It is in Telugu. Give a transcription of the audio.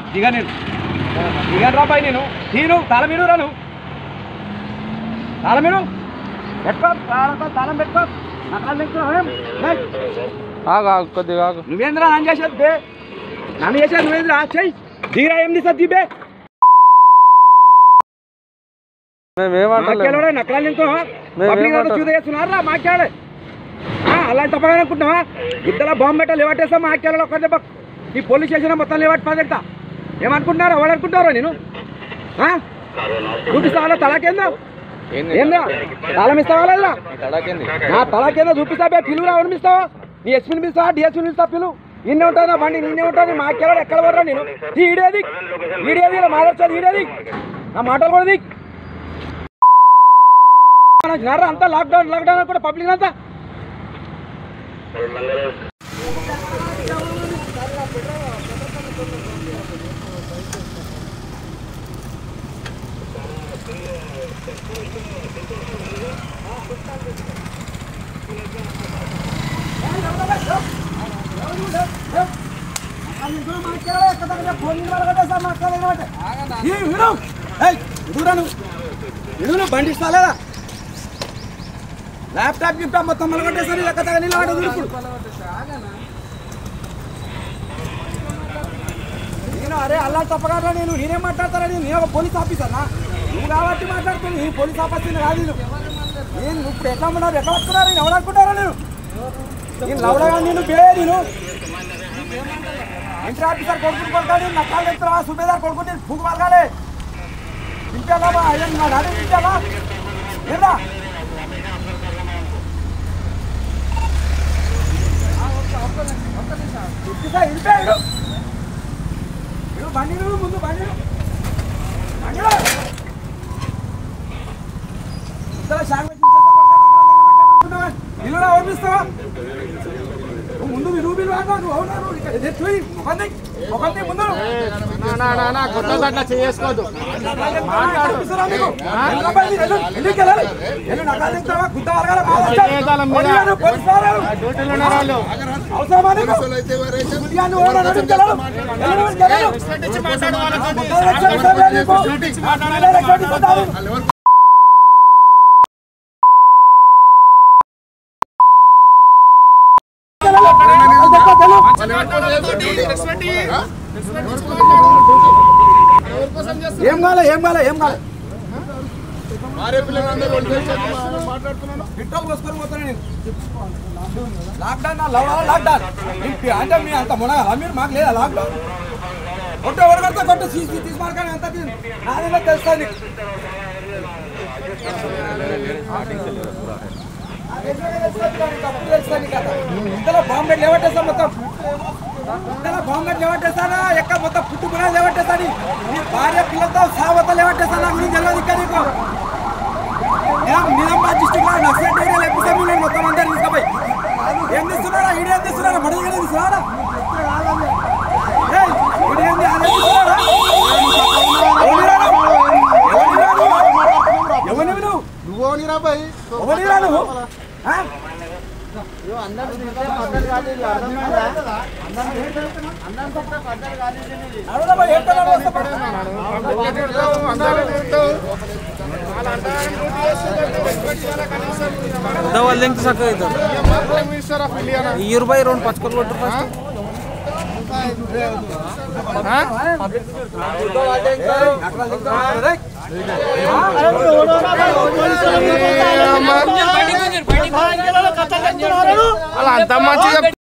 దిగ నేను దిగను రా పై నేను తీను తల మీరు రాను తాళం మీరు పెట్టుకో తాళంతో తాళం పెట్టుకో నకాలు పెట్టుకో ఏం? ఏయ్, ఆగు ఆగు కొద్దిగా ఆగు నువ్వేంద్రా నన్ను చేసేది బే నన్ను చేసేది నువ్వేంద్రా చెయ్యి దిగిరా ఏం తీసా బే మేము ఏమంటలేము మాకేలోడే నక్కలాలు నింకో మేము పబ్లిక్ అంతా ఏమంటాం? చూద చేస్తున్నారా మాకేడే అలాంటి తప్పగా అనుకుంటున్నావా ఇద్దరు బాంబు పెట్ట లేవట్టేస్తా మాకేలో ఒక్క దెబ్బ ఈ పోలీస్ స్టేషన్ మొత్తం లేవట్టి పదెక్తా ఏమనుకుంటున్నారా ఎవరు అనుకుంటారో నేను ఆ? చూపిస్తావా తలకేందా ఏందా తాళం ఇస్తావా లేదా నా తలకేందా చూపిస్తా బే పిలువు రావడం ఇస్తావా నీ ఎస్పీని పిలుస్తావా డిఎస్పీని పిలుస్తా పిలువు నిన్నే ఉంటుంది నా బండి నిన్నే ఉంటుంది మాకేలో ఎక్కడ పడరా నేను ఈ ఈడేది ఈడేది ఇలా మాట్లాడుతుంది ఈడేది నా మాటలు కూడా దిక్ జనారా అంతా లాక్డౌన్ లాక్డౌన్ కూడా పబ్లిక్ అంతా బండి ఇస్తా లేదా ల్యాప్టాప్ గిఫ్ట్ మొత్తం మలగొట్టేసరి లెక్క తగ నిలబడ ఇప్పుడు నేను అరే అల్లా తప్పగా నేను నేనేం మాట్లాడతారా నేను నేను ఒక పోలీస్ ఆఫీసర్నా నువ్వు కాబట్టి మాట్లాడుతుంది నేను పోలీస్ ఆఫీసర్ కాదు నేను నేను నువ్వు ఇప్పుడు ఎట్లా ఉన్నారు ఎట్లా పట్టుకున్నారు నేను ఎవరు అనుకుంటారా నేను నేను లవడగా నేను బే నేను ఇంటర్ ఆఫీసర్ కొడుకుని కొడతాడు నా కాళ్ళు ఎత్తురా సుబేదార్ కొడుకుని పూకు పలకాలి దింపాలా బా అయ్యా నా డాడీ దింపాలా ఏరా ఇదిగా ఇదిగా ఇడు ఇడు బండి ఇడు, ముందు బండి ఇడు. బండి ఇడు. ఇద్దరు షాక్ పెట్టి ఇచ్చేస్తా కొడతా, నగరాలు ఏమంటావు అనుకుంటావా? ఇల్లురా ఓడిస్తావా నువ్వు ముందు నువ్వు బిల్లు వాడు, నువ్వు అవునా నువ్వు ఇక్కడ ఎదురు చూయి, ముఖం దియ్, ముఖం దియ్ ముందు అట్లా చేసుకోవద్దు మాట్లాడు ఎందుకు బండి? ఎల్లు, ఎల్లుకి వెళ్ళాలి. ఎల్లు నగరాలు తింటావా? గుద్ద వరగాల బాగా పోలీసులు, పోలీసులు రారు. అవసరమా నీకు? గుద్దిగా నువ్వు ఎవరో నడుచుకు వెళ్ళాలి. ఎల్లు, వెళ్ళాలి. ముఖం రక్షణ ఇస్తావా నీకు? మాట్లాడాలి, రెక్కటి ఇస్తావు. ఏం కాలే ఏం కాలే ఏం కాలే పెట్రోల్ పోసుకొని పోతాను నేను లాక్డౌన్ నా లవ్ లాక్డౌన్ మీ- అంటే మీ అంత మున మీరు మాకు లేదా లాక్డౌన్ కొట్టు ఎవరు కడితే కొట్టు తీసి తీసి మార్కాని ఎంత నాదేదో తెలుస్తా నీకు ఇంతలో బాంబే లేవట్టేస్తా మొత్తం ఇంతలో బాంబే లేవట్టేస్తానా ఎక్కడ మొత్తం పుట్టుకున్నా లేవట్టేస్తాని నీ భార్య పిల్లలతో సావత లేవట్టేస్తానా గురించి తెలియదు ఇంకా నీకు నేను నిజామాబాద్ డిస్టిక్ లో నక్సలైట్ ఏరియా లేపిస్తే నేను మొత్తం అందరు తీసుకుపోయి ఏం తీస్తున్నారా ఈడు ఏం తీస్తున్నారా మడి ఏం తీస్తున్నారా ఏయ్, ఈడు ఏంది? ఆయన ఏం తీస్తున్నారా? ఎవరిరా నువ్వు? ఎవరిరా నువ్వు? ఎవరివి నువ్వు? ఎవరిరా నువ్వు? ఆ? నడువురా పోయి, ఏం పిల్లలు వస్తే పడు. వాళ్ళు ఎంత చక్కగా అవుతారు ఈ ఇరవై రెండు పచ్చకలు కొట్టు ఫస్ట్ అట్లా దిగుతావా? రేయ్. అలా అంత మంచిగా